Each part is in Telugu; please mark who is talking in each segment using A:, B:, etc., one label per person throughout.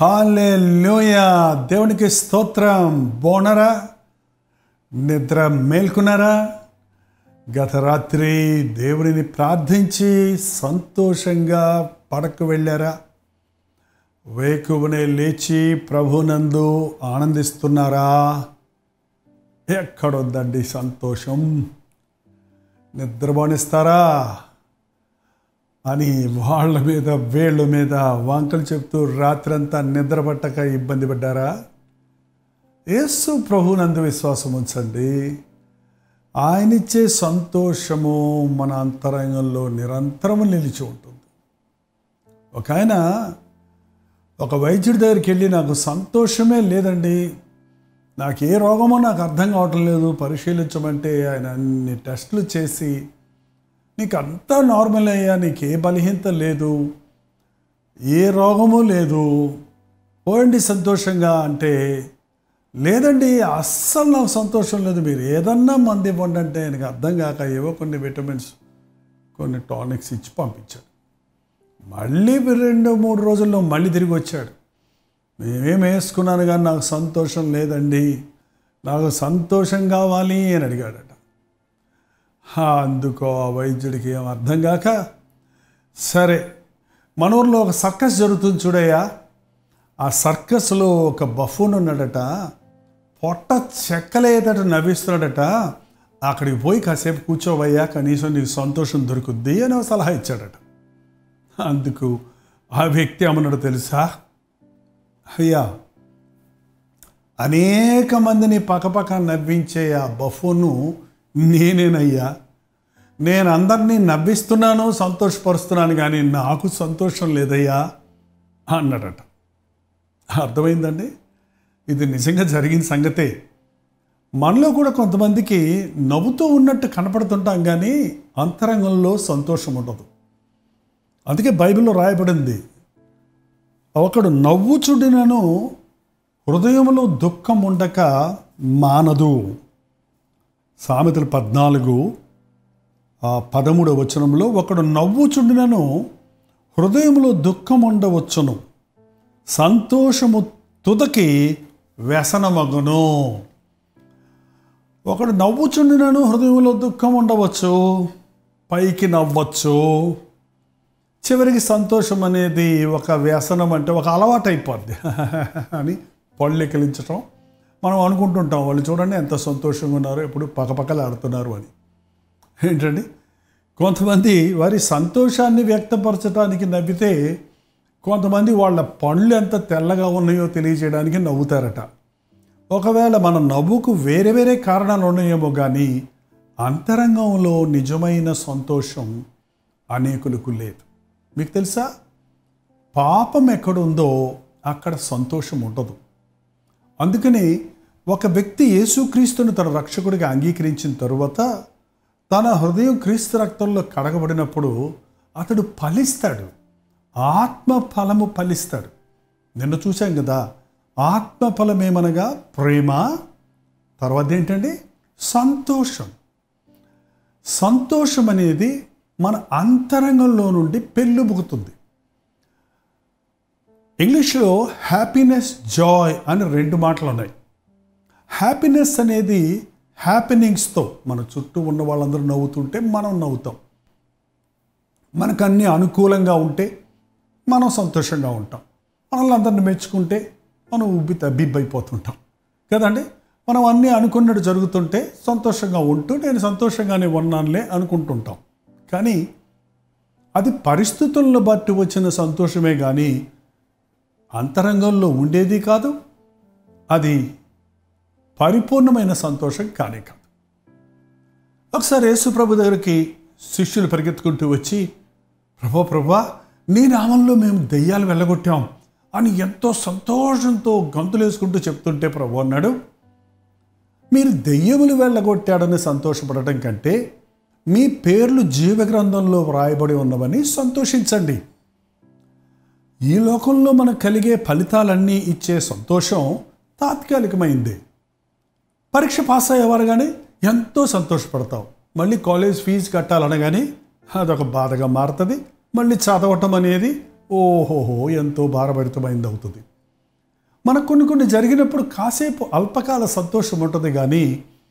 A: హాలెలూయా దేవునికి స్తోత్రం బోనరా నిద్ర మేల్కొన్నారా గత రాత్రి దేవుడిని ప్రార్థించి సంతోషంగా పడకు వెళ్ళారా వేకువనే లేచి ప్రభునందు ఆనందిస్తున్నారా ఎక్కడొద్దండి సంతోషం నిద్రపోనిస్తారా అని వాళ్ళ మీద వేళ్ళ మీద వాంకలు చెప్తూ రాత్రంతా నిద్ర పట్టక ఇబ్బంది పడ్డారా యేసు ప్రభునందు విశ్వాసం ఉంచండి ఆయనిచ్చే సంతోషము మన అంతరంగంలో నిరంతరము నిలిచి ఉంటుంది ఒక ఆయన ఒక వైద్యుడి దగ్గరికి వెళ్ళి నాకు సంతోషమే లేదండి నాకు ఏ రోగమో నాకు అర్థం కావటం లేదు పరిశీలించమంటే ఆయన అన్ని టెస్టులు చేసి నీకు అంతా నార్మల్ అయ్యా నీకు ఏ బలహీనత లేదు ఏ రోగము లేదు పోయండి సంతోషంగా అంటే లేదండి అస్సలు నాకు సంతోషం లేదు మీరు ఏదన్నా మంది ఇవ్వండి అంటే ఆయనకు అర్థం కాక ఏవో కొన్ని విటమిన్స్ కొన్ని టానిక్స్ ఇచ్చి పంపించాడు మళ్ళీ రెండు మూడు రోజుల్లో మళ్ళీ తిరిగి వచ్చాడు మేమేం వేసుకున్నాను కానీ నాకు సంతోషం లేదండి నాకు సంతోషం కావాలి అని అడిగాడట హా, అందుకో ఆ వైద్యుడికి ఏం అర్థం కాక సరే మన ఊర్లో ఒక సర్కస్ జరుగుతుంది చూడయ్యా ఆ సర్కస్లో ఒక బఫూన్ ఉన్నాడట పొట్ట చెక్కలేదట నవ్విస్తున్నాడట అక్కడికి పోయి కాసేపు కూర్చోవయ్యా కనీసం నీకు సంతోషం దొరుకుద్ది అని ఒక సలహా ఇచ్చాడట అందుకు ఆ వ్యక్తి ఏమన్నాడు తెలుసా అయ్యా అనేక మందిని పక్కపక్క నవ్వించే ఆ బఫోను నేనేనయ్యా నేను అందరినీ నవ్విస్తున్నాను సంతోషపరుస్తున్నాను కానీ నాకు సంతోషం లేదయ్యా అన్నాడట అర్థమైందండి ఇది నిజంగా జరిగిన సంగతే మనలో కూడా కొంతమందికి నవ్వుతూ ఉన్నట్టు కనపడుతుంటాం కానీ అంతరంగంలో సంతోషం ఉండదు అందుకే బైబిల్లో రాయబడింది ఒకడు నవ్వుచుడినను హృదయంలో దుఃఖం ఉండక మానదు సామెతలు పద్నాలుగు ఆ పదమూడవ వచనంలో ఒకడు నవ్వుచుండినను హృదయంలో దుఃఖం ఉండవచ్చును సంతోషము తుదకి వ్యసనమగును ఒకడు నవ్వుచుండినను హృదయంలో దుఃఖం ఉండవచ్చు పైకి నవ్వచ్చు చివరికి సంతోషం అనేది ఒక వ్యసనం అంటే ఒక అలవాటు అయిపోద్ది అని పళ్ళు ఎక్కిలించటం మనం అనుకుంటుంటాం వాళ్ళు చూడండి ఎంత సంతోషంగా ఉన్నారు ఎప్పుడు పక్కపక్కలు ఆడుతున్నారు అని ఏంటండి కొంతమంది వారి సంతోషాన్ని వ్యక్తపరచడానికి నవ్వితే కొంతమంది వాళ్ళ పళ్ళు ఎంత తెల్లగా ఉన్నాయో తెలియజేయడానికి నవ్వుతారట ఒకవేళ మన నవ్వుకు వేరే వేరే కారణాలు ఉన్నాయేమో కానీ అంతరంగంలో నిజమైన సంతోషం అనేకులకు లేదు మీకు తెలుసా పాపం ఎక్కడుందో అక్కడ సంతోషం ఉండదు అందుకని ఒక వ్యక్తి యేసుక్రీస్తును తన రక్షకుడిగా అంగీకరించిన తరువాత తన హృదయం క్రీస్తు రక్తంలో కడగబడినప్పుడు అతడు ఫలిస్తాడు ఆత్మ ఫలము ఫలిస్తాడు నిన్న చూశాం కదా ఆత్మ ఫలం ఏమనగా ప్రేమ తర్వాత ఏంటండి సంతోషం సంతోషం అనేది మన అంతరంగంలో నుండి పెళ్ళుబుకుతుంది ఇంగ్లీష్లో హ్యాపీనెస్ జాయ్ అని రెండు మాటలు ఉన్నాయి హ్యాపీనెస్ అనేది హ్యాపెనింగ్స్తో మన చుట్టూ ఉన్న వాళ్ళందరూ నవ్వుతుంటే మనం నవ్వుతాం మనకు అన్నీ అనుకూలంగా ఉంటే మనం సంతోషంగా ఉంటాం మనల్ని అందరిని మెచ్చుకుంటే మనం ఉబ్బి తబ్బిబ్బైపోతుంటాం కదండి మనం అన్నీ అనుకున్నట్టు జరుగుతుంటే సంతోషంగా ఉంటూ నేను సంతోషంగానే ఉన్నానులే అనుకుంటుంటాం కానీ అది పరిస్థితులను బట్టి వచ్చిన సంతోషమే కానీ అంతరంగంలో ఉండేది కాదు అది పరిపూర్ణమైన సంతోషం కానే కాదు ఒకసారి యేసుప్రభు దగ్గరికి శిష్యులు పరిగెత్తుకుంటూ వచ్చి ప్రభా ప్రభా నీ నామంలో మేము దెయ్యాలు వెళ్ళగొట్టాం అని ఎంతో సంతోషంతో గంతులు వేసుకుంటూ చెప్తుంటే ప్రభు అన్నాడు మీరు దెయ్యములు వెళ్ళగొట్టాడని సంతోషపడటం కంటే మీ పేర్లు జీవగ్రంథంలో వ్రాయబడి ఉన్నవని సంతోషించండి ఈ లోకంలో మనకు కలిగే ఫలితాలన్నీ ఇచ్చే సంతోషం తాత్కాలికమైంది పరీక్ష పాస్ అయ్యేవారుగానే ఎంతో సంతోషపడతావు మళ్ళీ కాలేజ్ ఫీజు కట్టాలనగానే అదొక బాధగా మారుతుంది మళ్ళీ చదవటం అనేది ఓహోహో ఎంతో భారభరితమైంది అవుతుంది మనకు కొన్ని కొన్ని జరిగినప్పుడు కాసేపు అల్పకాల సంతోషం ఉంటుంది కానీ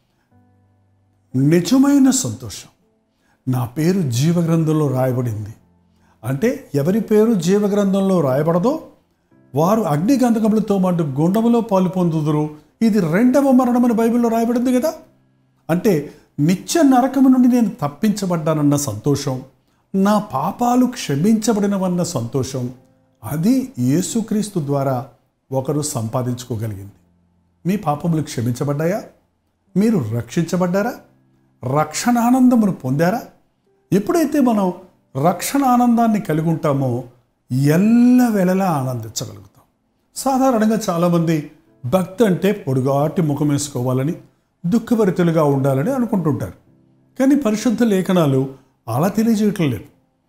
A: నిజమైన సంతోషం నా పేరు జీవగ్రంథంలో రాయబడింది అంటే ఎవరి పేరు జీవగ్రంథంలో రాయబడదో వారు అగ్ని గంధకములతో మటు గుండములో పాలు పొందుదురు ఇది రెండవ మరణం అని బైబిల్లో రాయబడింది కదా అంటే నిత్య నరకము నుండి నేను తప్పించబడ్డానన్న సంతోషం నా పాపాలు క్షమించబడినవన్న సంతోషం అది యేసుక్రీస్తు ద్వారా ఒకరు సంపాదించుకోగలిగింది మీ పాపములు క్షమించబడ్డాయా మీరు రక్షించబడ్డారా రక్షణ ఆనందమును పొందారా ఎప్పుడైతే మనం రక్షణ ఆనందాన్ని కలిగి ఉంటామో ఎల్లవెలలా ఆనందించగలుగుతాం సాధారణంగా చాలామంది భక్తి అంటే పొడుగాటి ముఖం వేసుకోవాలని దుఃఖభరితులుగా ఉండాలని అనుకుంటుంటారు కానీ పరిశుద్ధ లేఖనాలు అలా తెలియజేయటం లేదు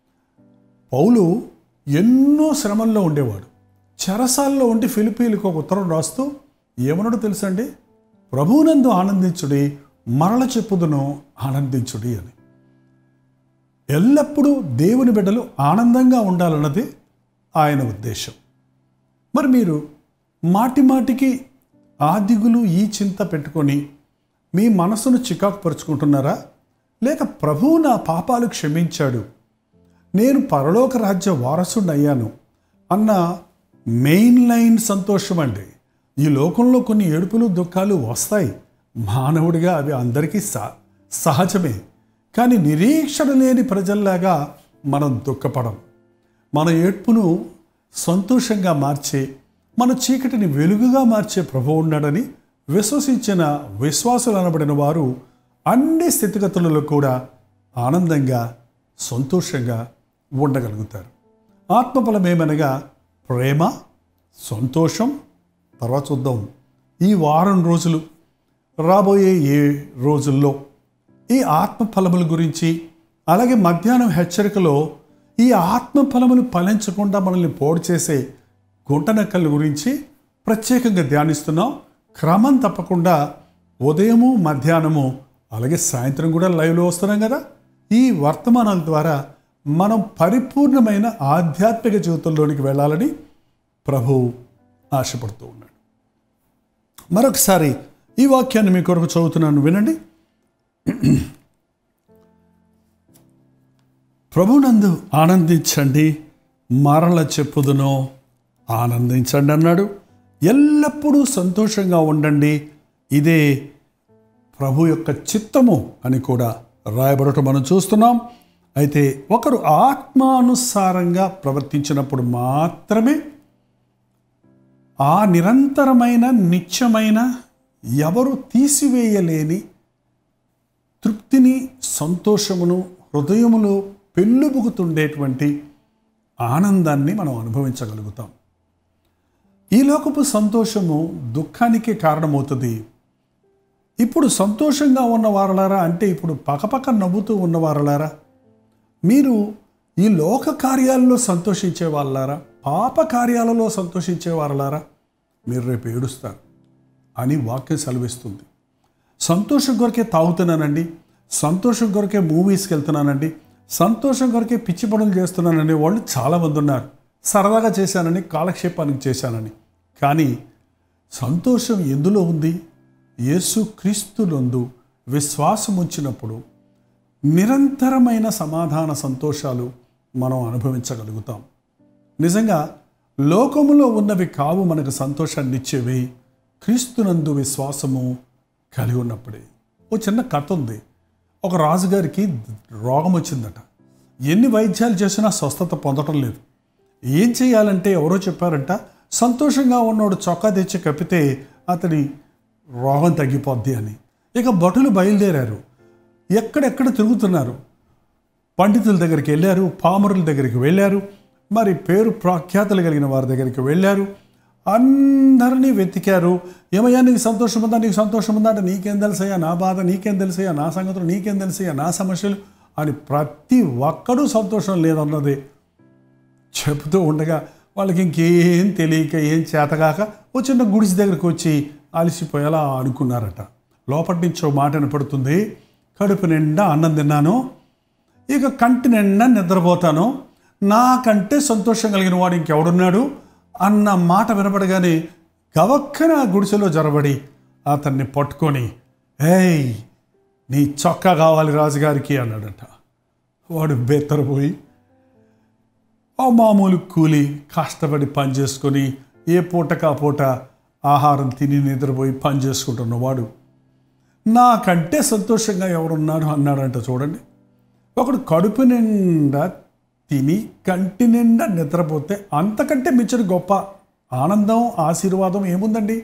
A: పౌలు ఎన్నో శ్రమల్లో ఉండేవాడు చెరసాల్లో ఉండి ఫిలిపీలకు ఒక ఉత్తరం రాస్తూ ఏమన్నాడో తెలుసండి ప్రభువునందు ఆనందించుడి మరల చెప్పుదును ఆనందించుడి అని ఎల్లప్పుడూ దేవుని బిడ్డలు ఆనందంగా ఉండాలన్నది ఆయన ఉద్దేశం మరి మీరు మాటి మాటికి ఆ దిగులు ఈ చింత పెట్టుకొని మీ మనసును చికాకు పరుచుకుంటున్నారా లేక ప్రభువు నా పాపాలు క్షమించాడు నేను పరలోక రాజ్య వారసుడయ్యాను అన్న మెయిన్ లైన్ సంతోషం అండి ఈ లోకంలో కొన్ని ఏడుపులు దుఃఖాలు వస్తాయి మానవుడిగా అవి అందరికీ సహ సహజమే కానీ నిరీక్షణ లేని ప్రజల్లాగా మనం దుఃఖపడం మన ఏడ్పును సంతోషంగా మార్చే మన చీకటిని వెలుగుగా మార్చే ప్రభు ఉన్నాడని విశ్వసించిన విశ్వాసులు అనబడిన వారు అన్ని స్థితిగతులలో కూడా ఆనందంగా సంతోషంగా ఉండగలుగుతారు ఆత్మఫలం ఏమనగా ప్రేమ సంతోషం తర్వాత చూద్దాం ఈ వారం రోజులు రాబోయే ఏ రోజుల్లో ఈ ఆత్మఫలముల గురించి అలాగే మధ్యాహ్నం హెచ్చరికలో ఈ ఆత్మఫలములు ఫలించకుండా మనల్ని పోడు చేసే గుంటనక్కల గురించి ప్రత్యేకంగా ధ్యానిస్తున్నాం క్రమం తప్పకుండా ఉదయము మధ్యాహ్నము అలాగే సాయంత్రం కూడా లైవ్లో వస్తున్నాం కదా ఈ వర్తమానాల ద్వారా మనం పరిపూర్ణమైన ఆధ్యాత్మిక జీవితంలోనికి వెళ్ళాలని ప్రభు ఆశపడుతూ ఉన్నాడు మరొకసారి ఈ వాక్యాన్ని మీ కొరకు చదువుతున్నాను వినండి ప్రభునందు ఆనందించండి మరల చెప్పుదును ఆనందించండి అన్నాడు ఎల్లప్పుడూ సంతోషంగా ఉండండి ఇదే ప్రభు యొక్క చిత్తము అని కూడా రాయబడటం మనం చూస్తున్నాం అయితే ఒకరు ఆత్మానుసారంగా ప్రవర్తించినప్పుడు మాత్రమే ఆ నిరంతరమైన నిత్యమైన ఎవరు తీసివేయలేని తృప్తిని సంతోషమును హృదయములో పెళ్ళుబుకుతుండేటువంటి ఆనందాన్ని మనం అనుభవించగలుగుతాం ఈ లోకపు సంతోషము దుఃఖానికి కారణమవుతుంది ఇప్పుడు సంతోషంగా ఉన్నవారలారా అంటే ఇప్పుడు పక్కపక్క నవ్వుతూ ఉన్నవారలారా మీరు ఈ లోక కార్యాలలో సంతోషించే వాళ్ళారా పాప కార్యాలలో సంతోషించే వారలారా మీరు రేపు ఏడుస్తారు అని వాక్యం సెలవిస్తుంది సంతోషం కొరకే తాగుతున్నానండి సంతోషం కొరకే మూవీస్కి వెళ్తున్నానండి సంతోషం కొరకే పిచ్చి పనులు చేస్తున్నానని వాళ్ళు చాలామంది ఉన్నారు సరదాగా చేశానని కాలక్షేపానికి చేశానని కానీ సంతోషం ఎందులో ఉంది యేసు క్రీస్తులందు విశ్వాసం ఉంచినప్పుడు నిరంతరమైన సమాధాన సంతోషాలు మనం అనుభవించగలుగుతాం నిజంగా లోకములో ఉన్నవి కావు మనకు సంతోషాన్ని ఇచ్చేవి క్రీస్తునందు విశ్వాసము కలిగి ఉన్నప్పుడే ఓ చిన్న కథ ఉంది ఒక రాజుగారికి రోగం వచ్చిందట ఎన్ని వైద్యాలు చేసినా స్వస్థత పొందటం లేదు ఏం చేయాలంటే ఎవరో చెప్పారంట సంతోషంగా ఉన్నోడు చొక్కా తెచ్చి కప్పితే అతని రోగం తగ్గిపోద్ది అని ఇక భటులు బయలుదేరారు ఎక్కడెక్కడ తిరుగుతున్నారు పండితుల దగ్గరికి వెళ్ళారు పామరుల దగ్గరికి వెళ్ళారు మరి పేరు ప్రఖ్యాతులు కలిగిన వారి దగ్గరికి వెళ్ళారు అందరినీ వెతికారు ఏమయ్యా నీకు సంతోషం ఉందా నీకు సంతోషం ఉందా అంటే నీకేం తెలుసయ్యా నా బాధ నీకేం తెలుసయ్యా నా సంగతులు నీకేం తెలుసయ్యా నా సమస్యలు అని ప్రతి ఒక్కడూ సంతోషం లేదన్నది చెబుతూ ఉండగా వాళ్ళకి ఇంకేం తెలియక ఏం చేతగాక ఓ చిన్న గుడిసి దగ్గరికి వచ్చి అలసిపోయేలా అనుకున్నారట లోపటి నుంచి ఓ మాట వినపడుతుంది కడుపు నిండా అన్నం తిన్నాను ఇక కంటి నిండా నిద్రపోతాను నాకంటే సంతోషం కలిగిన వాడు ఇంకెవడున్నాడు అన్న మాట వినపడగానే గవక్కన ఆ గుడిసెలో జొరబడి అతన్ని పట్టుకొని ఏయ్ నీ చొక్కా కావాలి రాజుగారికి అన్నాడట వాడు బెత్తరపోయి ఆ మామూలు కూలి కష్టపడి పని చేసుకొని ఏ పూటకా పూట ఆహారం తిని నిద్రపోయి పని చేసుకుంటున్నవాడు నాకంటే సంతోషంగా ఎవరున్నారు అన్నాడంట చూడండి ఒకడు కడుపు నిండా తిని కంటి నిండా నిద్రపోతే అంతకంటే మించిన గొప్ప ఆనందం ఆశీర్వాదం ఏముందండి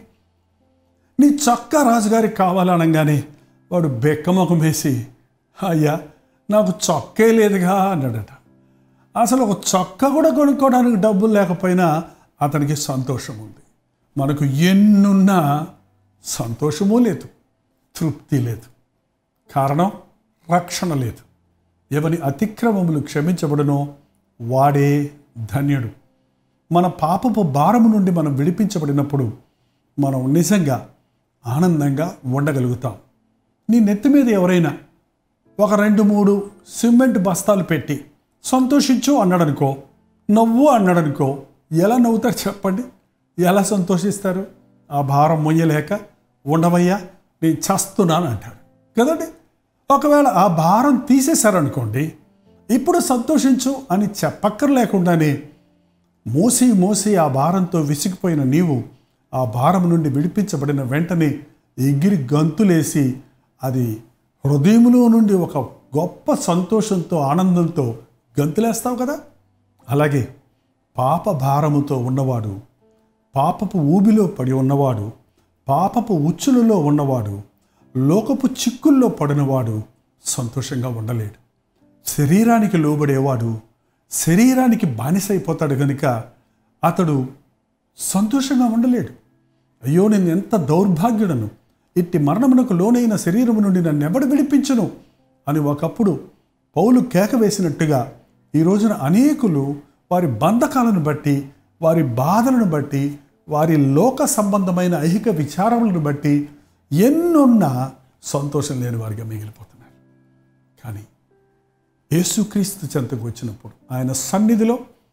A: నీ చక్క రాజుగారికి కావాలనగానే వాడు బెక్కముఖం వేసి అయ్యా నాకు చొక్కే లేదుగా అన్నాడట అసలు ఒక చొక్క కూడా కొనుక్కోవడానికి డబ్బులు లేకపోయినా అతనికి సంతోషం ఉంది మనకు ఎన్నున్నా సంతోషమూ లేదు తృప్తి లేదు కారణం రక్షణ లేదు ఎవని అతిక్రమములు క్షమించబడునో వాడే ధన్యుడు మన పాపపు భారము నుండి మనం విడిపించబడినప్పుడు మనం నిజంగా ఆనందంగా ఉండగలుగుతాం నీ నెత్తి మీద ఎవరైనా ఒక రెండు మూడు సిమెంట్ బస్తాలు పెట్టి సంతోషించు అన్నాడనుకో నవ్వు అన్నాడనుకో ఎలా నవ్వుతారు చెప్పండి ఎలా సంతోషిస్తారు ఆ భారం మొయ్యలేక ఉండవయ్యా నేను చస్తున్నాను అంటాడు కదండి ఒకవేళ ఆ భారం తీసేశారనుకోండి ఇప్పుడు సంతోషించు అని చెప్పక్కర్లేకుండానే మోసి మోసి ఆ భారంతో విసిగిపోయిన నీవు ఆ భారం నుండి విడిపించబడిన వెంటనే ఎగిరి గంతులేసి అది హృదయంలో నుండి ఒక గొప్ప సంతోషంతో ఆనందంతో గంతులేస్తావు కదా అలాగే పాప భారముతో ఉన్నవాడు పాపపు ఊబిలో పడి ఉన్నవాడు పాపపు ఉచ్చులలో ఉన్నవాడు లోకపు చిక్కుల్లో పడినవాడు సంతోషంగా ఉండలేడు శరీరానికి లోబడేవాడు శరీరానికి బానిసైపోతాడు గనుక అతడు సంతోషంగా ఉండలేడు అయ్యో నేను ఎంత దౌర్భాగ్యుడను ఇట్టి మరణమునకు లోనైన శరీరము నుండి నన్ను ఎవడు విడిపించును అని ఒకప్పుడు పౌలు కేక వేసినట్టుగా ఈ రోజున అనేకులు వారి బంధకాలను బట్టి వారి బాధలను బట్టి వారి లోక సంబంధమైన ఐహిక విచారములను బట్టి ఎన్నున్నా సంతోషం లేని వారిగా మిగిలిపోతున్నారు కానీ యేసుక్రీస్తు చెంతకు వచ్చినప్పుడు ఆయన సన్నిధిలో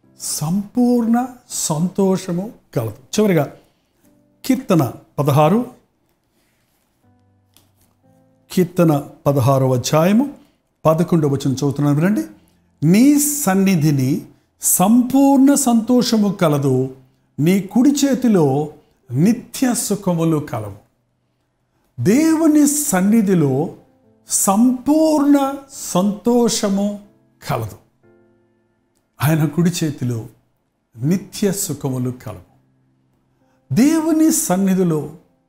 A: సంపూర్ణ సంతోషము కలదు చివరిగా కీర్తన పదహారు కీర్తన పదహారవ అధ్యాయము పదకొండవ వచ్చిన చదువుతున్నాను వినండి నీ సన్నిధిని సంపూర్ణ సంతోషము కలదు నీ కుడి చేతిలో నిత్య సుఖములు కలవు దేవుని సన్నిధిలో సంపూర్ణ సంతోషము కలదు ఆయన కుడి చేతిలో నిత్య సుఖములు కలవు దేవుని సన్నిధిలో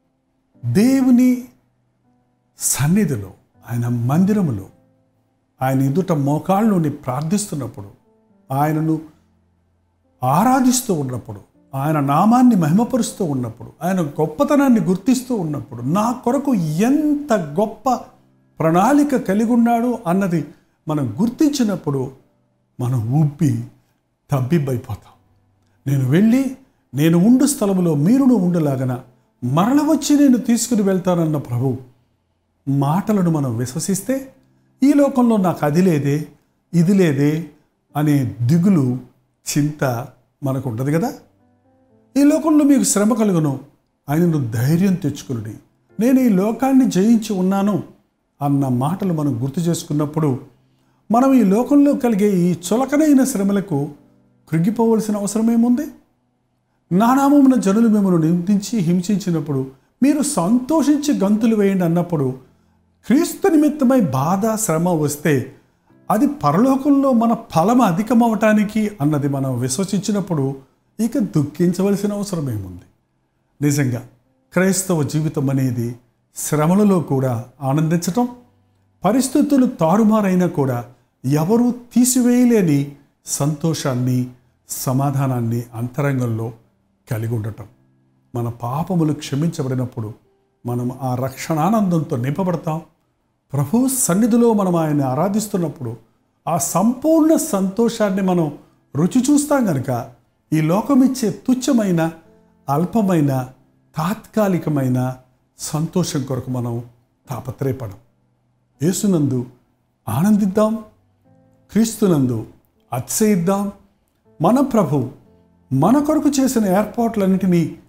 A: దేవుని సన్నిధిలో ఆయన మందిరములో ఆయన ఎదుట మోకాళ్ళలోని ప్రార్థిస్తున్నప్పుడు ఆయనను ఆరాధిస్తూ ఉన్నప్పుడు ఆయన నామాన్ని మహిమపరుస్తూ ఉన్నప్పుడు ఆయన గొప్పతనాన్ని గుర్తిస్తూ ఉన్నప్పుడు నా కొరకు ఎంత గొప్ప ప్రణాళిక కలిగి ఉన్నాడు అన్నది మనం గుర్తించినప్పుడు మనం ఉబ్బి తబ్బిబ్బైపోతాం నేను వెళ్ళి నేను ఉండు స్థలంలో మీరును ఉండలాగన మరల వచ్చి నేను తీసుకుని వెళ్తానన్న ప్రభు మాటలను మనం విశ్వసిస్తే ఈ లోకంలో నాకు అది లేదే ఇది లేదే అనే దిగులు చింత మనకు ఉండదు కదా ఈ లోకంలో మీకు శ్రమ కలుగును ఆయనను ధైర్యం తెచ్చుకుని నేను ఈ లోకాన్ని జయించి ఉన్నాను అన్న మాటలు మనం గుర్తు చేసుకున్నప్పుడు మనం ఈ లోకంలో కలిగే ఈ చులకనైన శ్రమలకు కృంగిపోవలసిన అవసరం ఏముంది నా నామమున జనులు మిమ్మల్ని నిందించి హింసించినప్పుడు మీరు సంతోషించి గంతులు వేయండి అన్నప్పుడు క్రీస్తు నిమిత్తమై బాధ శ్రమ వస్తే అది పరలోకంలో మన ఫలం అధికమవటానికి అన్నది మనం విశ్వసించినప్పుడు ఇక దుఃఖించవలసిన అవసరం ఏముంది నిజంగా క్రైస్తవ జీవితం అనేది శ్రమలలో కూడా ఆనందించటం పరిస్థితులు తారుమారైనా కూడా ఎవరూ తీసివేయలేని సంతోషాన్ని సమాధానాన్ని అంతరంగంలో కలిగి ఉండటం మన పాపములు క్షమించబడినప్పుడు మనం ఆ రక్షణానందంతో నింపబడతాం ప్రభు సన్నిధిలో మనం ఆయన ఆరాధిస్తున్నప్పుడు ఆ సంపూర్ణ సంతోషాన్ని మనం రుచి చూస్తాం కనుక ఈ లోకం ఇచ్చే తుచ్చమైన అల్పమైన తాత్కాలికమైన సంతోషం కొరకు మనం తాపత్రయపడం యేసునందు ఆనందిద్దాం క్రీస్తునందు అతిశయిద్దాం మన ప్రభు మన కొరకు చేసిన ఏర్పాట్లన్నిటినీ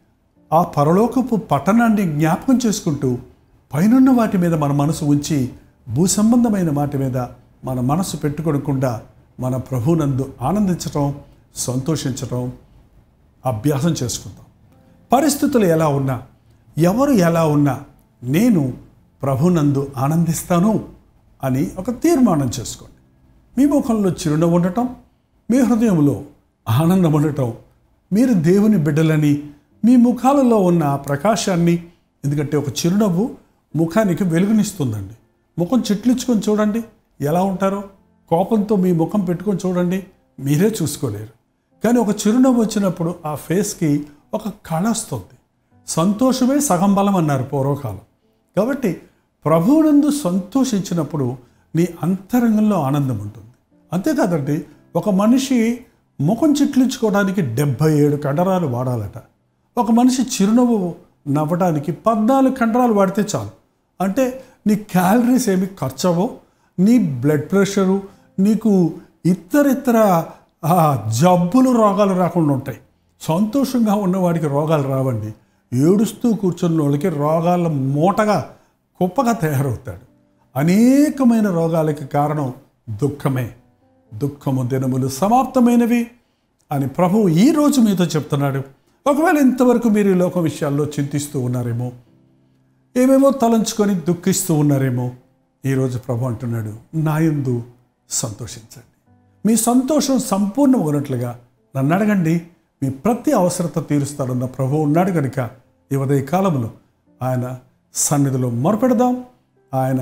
A: ఆ పరలోకపు పట్టణాన్ని జ్ఞాపకం చేసుకుంటూ పైనున్న వాటి మీద మన మనసు ఉంచి భూ సంబంధమైన వాటి మీద మన మనసు పెట్టుకోకుండా మన ప్రభునందు ఆనందించటం సంతోషించటం అభ్యాసం చేసుకుందాం పరిస్థితులు ఎలా ఉన్నా ఎవరు ఎలా ఉన్నా నేను ప్రభునందు ఆనందిస్తాను అని ఒక తీర్మానం చేసుకోండి మీ ముఖంలో చిరునవ్వు ఉండటం మీ హృదయంలో ఆనందం ఉండటం మీరు దేవుని బిడ్డలని మీ ముఖాలలో ఉన్న ఆ ప్రకాశాన్ని ఎందుకంటే ఒక చిరునవ్వు ముఖానికి వెలుగునిస్తుందండి ముఖం చిట్లించుకొని చూడండి ఎలా ఉంటారో కోపంతో మీ ముఖం పెట్టుకొని చూడండి మీరే చూసుకోలేరు కానీ ఒక చిరునవ్వు వచ్చినప్పుడు ఆ ఫేస్కి ఒక కళ వస్తుంది సంతోషమే సగం బలం అన్నారు పూర్వకాలం కాబట్టి ప్రభువునందు సంతోషించినప్పుడు నీ అంతరంగంలో ఆనందం ఉంటుంది అంతేకాదండి ఒక మనిషి ముఖం చిట్లించుకోవడానికి డెబ్భై ఏడు కండరాలు వాడాలట ఒక మనిషి చిరునవ్వు నవ్వడానికి పద్నాలుగు కండరాలు వాడితే చాలు అంటే నీ క్యాలరీస్ ఏమి ఖర్చవో నీ బ్లడ్ ప్రెషరు నీకు ఇతర ఇతర ఆ, జబ్బులు రోగాలు రాకుండా ఉంటాయి సంతోషంగా ఉన్నవాడికి రోగాలు రావండి ఏడుస్తూ కూర్చున్న వాళ్ళకి రోగాల మూటగా కుప్పగా తయారవుతాడు అనేకమైన రోగాలకి కారణం దుఃఖమే దుఃఖము దినములు సమాప్తమైనవి అని ప్రభువు ఈరోజు మీతో చెప్తున్నాడు ఒకవేళ ఇంతవరకు మీరు ఈ లోక విషయాల్లో చింతిస్తూ ఉన్నారేమో ఏమేమో తలంచుకొని దుఃఖిస్తూ ఉన్నారేమో ఈరోజు ప్రభు అంటున్నాడు నాయందు సంతోషించండి మీ సంతోషం సంపూర్ణం ఉన్నట్లుగా నన్ను అడగండి మీ ప్రతి అవసరత తీరుస్తాడన్న ప్రభు ఉన్నాడు కనుక ఈ ఉదయ కాలంలో ఆయన సన్నిధిలో మొరపెడదాం ఆయన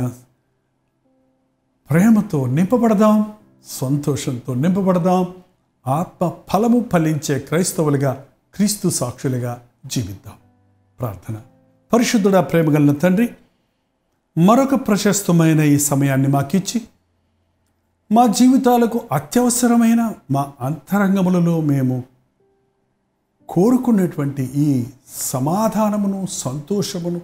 A: ప్రేమతో నింపబడదాం సంతోషంతో నింపబడదాం ఆత్మ ఫలము ఫలించే క్రైస్తవులుగా క్రీస్తు సాక్షులుగా జీవిద్దాం ప్రార్థన పరిశుద్ధుడా ప్రేమగలిగిన తండ్రి మరొక ప్రశస్తమైన ఈ సమయాన్ని మాకిచ్చి మా జీవితాలకు అత్యవసరమైన మా అంతరంగములలో మేము కోరుకునేటువంటి ఈ సమాధానమును సంతోషమును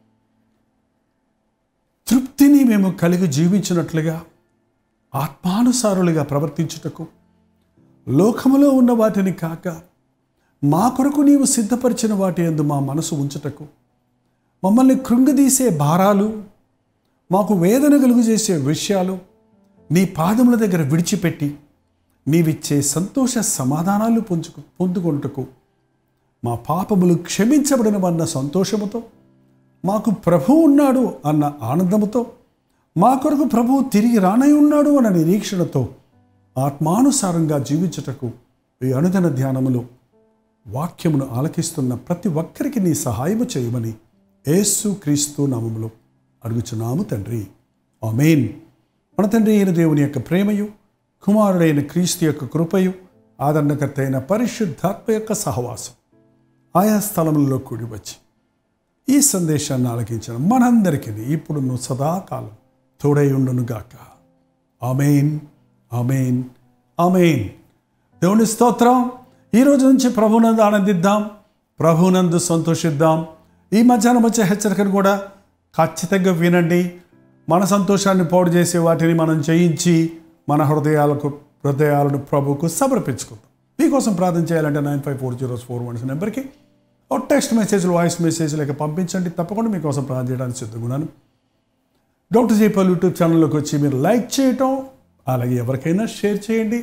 A: తృప్తిని మేము కలిగి జీవించినట్లుగా ఆత్మానుసారులుగా ప్రవర్తించుటకు లోకములో ఉన్న వాటిని కాక మా కొరకు నీవు సిద్ధపరిచిన వాటి ఎందు మా మనసు ఉంచుటకు మమ్మల్ని కృంగదీసే భారాలు మాకు వేదన కలుగు చేసే విషయాలు నీ పాదముల దగ్గర విడిచిపెట్టి నీవిచ్చే సంతోష సమాధానాలు పొందుకు పొందుకొనుటకు మా పాపములు క్షమించబడినవన్న సంతోషముతో మాకు ప్రభు ఉన్నాడు అన్న ఆనందముతో మా కొరకు ప్రభువు తిరిగి రానై ఉన్నాడు అన్న నిరీక్షణతో ఆత్మానుసారంగా జీవించుటకు ఈ అనుదిన ధ్యానములో వాక్యమును ఆలకిస్తున్న ప్రతి ఒక్కరికి నీ సహాయము చేయమని యేసు క్రీస్తు నామములో అడుగుచున్నాము తండ్రి ఆమెన్ మన తండ్రి అయిన దేవుని యొక్క ప్రేమయు కుమారుడైన క్రీస్తు యొక్క కృపయు ఆదరణకర్త అయిన పరిశుద్ధాత్మ యొక్క సహవాసం ఆయా స్థలములలో కూడి వచ్చి ఈ సందేశాన్ని ఆలకించిన మనందరికీ ఇప్పుడు నువ్వు సదాకాలం తోడై ఉండునుగాక ఆమెన్ ఆమెన్ ఆమెన్ దేవుని స్తోత్రం ఈ రోజు నుంచి ప్రభునందు ఆనందిద్దాం ప్రభునందు సంతోషిద్దాం ఈ మధ్యాహ్నం వచ్చే హెచ్చరికను కూడా ఖచ్చితంగా వినండి మన సంతోషాన్ని పాడు చేసే వాటిని మనం జయించి మన హృదయాలకు హృదయాలను ప్రభుకు సమర్పించుకుందాం మీకోసం ప్రార్థన చేయాలంటే nine five four zero four one నెంబర్కి ఒక టెక్స్ట్ మెసేజ్లు వాయిస్ మెసేజ్ లేక పంపించండి తప్పకుండా మీకోసం ప్రార్థన చేయడానికి సిద్ధంగా ఉన్నాను డాక్టర్ జైపాల్ యూట్యూబ్ ఛానల్లోకి వచ్చి మీరు లైక్ చేయటం అలాగే ఎవరికైనా షేర్ చేయండి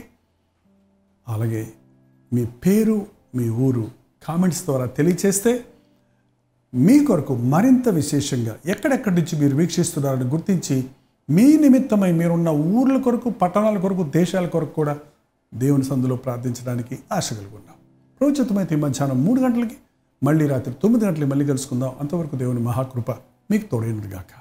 A: అలాగే మీ పేరు మీ ఊరు కామెంట్స్ ద్వారా తెలియచేస్తే మీ కొరకు మరింత విశేషంగా ఎక్కడెక్కడి నుంచి మీరు వీక్షిస్తున్నారని గుర్తించి మీ నిమిత్తమై మీరున్న ఊర్ల కొరకు పట్టణాల కొరకు దేశాల కొరకు కూడా దేవుని సందులో ప్రార్థించడానికి ఆశ కలుగున్నాం రోజుతమైతే ఈ మధ్యాహ్నం మూడు గంటలకి మళ్ళీ రాత్రి తొమ్మిది గంటలకి మళ్ళీ కలుసుకుందాం అంతవరకు దేవుని మహాకృప మీకు తోడైనదిగాక